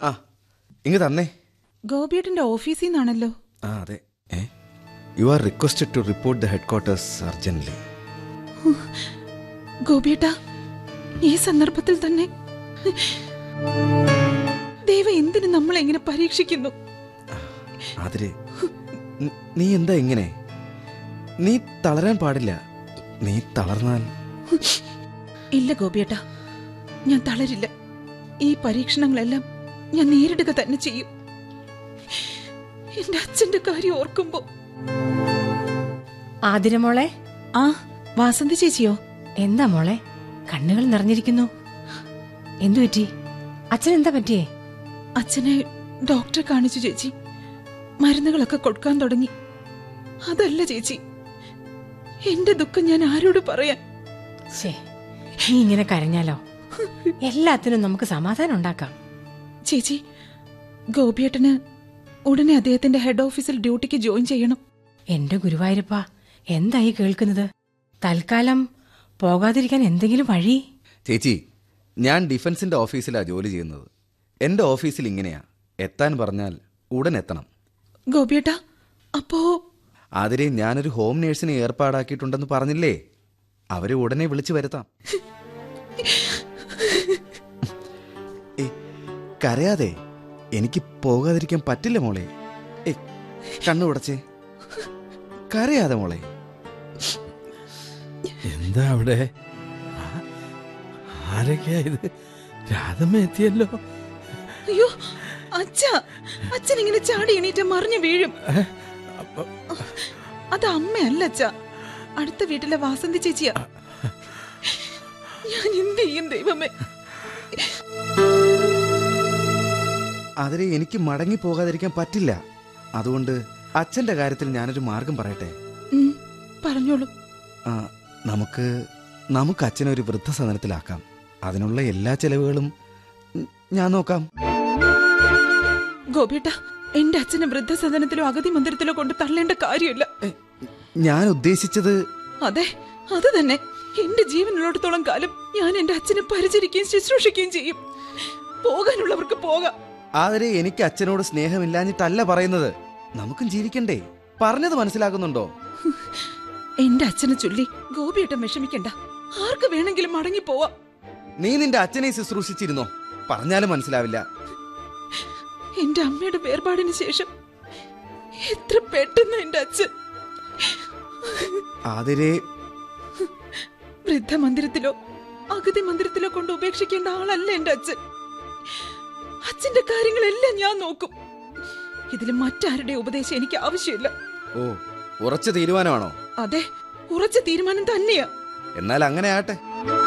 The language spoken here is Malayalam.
ആ ഇങ്ങ് തന്നേ ഗോപിയേട്ടന്റെ ഓഫീസിൽ നിന്നാണല്ലോ ആ അതെ a you are requested to report the headquarters urgently ഗോപിയേട്ട ഈ സന്ദർഭത്തിൽ തന്നെ ദൈവം എന്തിനു നമ്മളെ ഇങ്ങനെ പരീക്ഷിക്കുന്നു അതിര് ന- നീ എന്താ ഇങ്ങനെ നീ തളരാൻ പാടില്ല നീ തളർന്നാൽ ഇല്ല ഗോപിയേട്ട ഞാൻ തളരില്ല ഈ പരീക്ഷണങ്ങളെല്ലാം ഞാൻ നേരിടുക തന്നെ ചെയ്യും എന്റെ അച്ഛന്റെ കാര്യം ഓർക്കുമ്പോ ആതിര മോളെ ആ വാസന്തി ചേച്ചിയോ എന്താ മോളെ കണ്ണുകൾ നിറഞ്ഞിരിക്കുന്നു എന്തു പറ്റി അച്ഛൻ എന്താ പറ്റിയേ അച്ഛനെ ഡോക്ടറെ കാണിച്ചു ചേച്ചി മരുന്നുകളൊക്കെ കൊടുക്കാൻ തുടങ്ങി അതല്ല ചേച്ചി എന്റെ ദുഃഖം ഞാൻ ആരോട് പറയാൻ ശേ നീ ഇങ്ങനെ കരഞ്ഞാലോ എല്ലാത്തിനും നമുക്ക് സമാധാനം ഉണ്ടാക്കാം ചേച്ചി ഗോപിയേട്ടന് ഉടനെ അദ്ദേഹത്തിന്റെ ഹെഡ് ഓഫീസിൽ ഡ്യൂട്ടിക്ക് ജോയിൻ ചെയ്യണം എന്റെ ഗുരുവായൂരപ്പ എന്തായി കേൾക്കുന്നത് തൽക്കാലം പോകാതിരിക്കാൻ എന്തെങ്കിലും വഴി ചേച്ചി ഞാൻ ഡിഫൻസിന്റെ ഓഫീസിലാണ് ജോലി ചെയ്യുന്നത് എൻ്റെ ഓഫീസിൽ ഇങ്ങനെയാ എത്താൻ പറഞ്ഞാൽ ഉടൻ എത്തണം ഗോപിയേട്ട അപ്പോ അതിരെ ഞാനൊരു ഹോം നേഴ്സിനെ ഏർപ്പാടാക്കിയിട്ടുണ്ടെന്ന് പറഞ്ഞില്ലേ അവരെ ഉടനെ വിളിച്ചു വരുത്താം ഏ കരയാതെ എനിക്ക് പോകാതിരിക്കാൻ പറ്റില്ല മോളെ ഏ കണ്ണു ഉടച്ചേ കരയാതെ മോളെ എന്താ അവിടെ ആ, ആരൊക്കെയാ ഇത് രാധമ്മ എത്തിയല്ലോ അയ്യോ അച്ഛ അച്ഛൻ ഇങ്ങനെ ചാടി എണീറ്റ് മറിഞ്ഞു വീഴും അപ്പൊ അത് അമ്മയല്ല അച്ഛ അടുത്ത വീട്ടിലെ വാസന്തി ചേച്ചിയാ ഞാൻ എന്ത് ചെയ്യും ദൈവമേ അതിരെ എനിക്ക് മടങ്ങി പോകാതിരിക്കാൻ പറ്റില്ല അതുകൊണ്ട് അച്ഛന്റെ കാര്യത്തിൽ ഞാനൊരു മാർഗം പറയട്ടെ ഉം, പറഞ്ഞോളൂ ആ, നമുക്ക് നമുക്ക് അച്ഛനെ ഒരു വൃദ്ധസദനത്തിലാക്കാം അതിനുള്ള എല്ലാ ചെലവുകളും ഉം, ഞാൻ നോക്കാം ഗോപിയേട്ട എന്റെ അച്ഛനെ വൃദ്ധസദനത്തിലോ അഗതി മന്ദിരത്തിലോ കൊണ്ട് തള്ളേണ്ട കാര്യമില്ല എ, ഞാൻ ഉദ്ദേശിച്ചത് അതെ അത് തന്നെ എന്റെ ജീവനുള്ളിടത്തോളം കാലം ഞാൻ എന്റെ അച്ഛനെ പരിചരിക്കുകയും ശുശ്രൂഷിക്കുകയും ചെയ്യും പോകാനുള്ളവർക്ക് പോകാം ആദരെ എനിക്ക് അച്ഛനോട് സ്നേഹമില്ലാഞ്ഞിട്ടല്ല പറയുന്നത് നമുക്കും ജീവിക്കണ്ടേ പറഞ്ഞത് മനസ്സിലാകുന്നുണ്ടോ എന്റെ അച്ഛനെ ചൊല്ലി ഗോപിയേട്ടൻ വിഷമിക്കണ്ട ആർക്ക് വേണമെങ്കിലും മടങ്ങി പോവാം നീ നിന്റെ അച്ഛനെ ശുശ്രൂഷിച്ചിരുന്നോ പറഞ്ഞാലും മനസ്സിലാവില്ല എന്റെ അമ്മയുടെ വേർപാടിന് ശേഷം എത്ര പെട്ടെന്ന് എന്റെ അച്ഛൻ ആതിരെ വൃദ്ധമന്ദിരത്തിലോ അഗതി മന്ദിരത്തിലോ കൊണ്ട് ഉപേക്ഷിക്കേണ്ട ആളല്ല എന്റെ അച്ഛൻ അച്ഛന്റെ കാര്യങ്ങളെല്ലാം ഞാൻ നോക്കും ഇതിൽ മറ്റാരുടെ ഉപദേശം എനിക്ക് ആവശ്യമില്ല ഓ ഉറച്ച തീരുമാനമാണോ അതെ ഉറച്ച തീരുമാനം തന്നെയാ എന്നാൽ അങ്ങനെ ആട്ടെ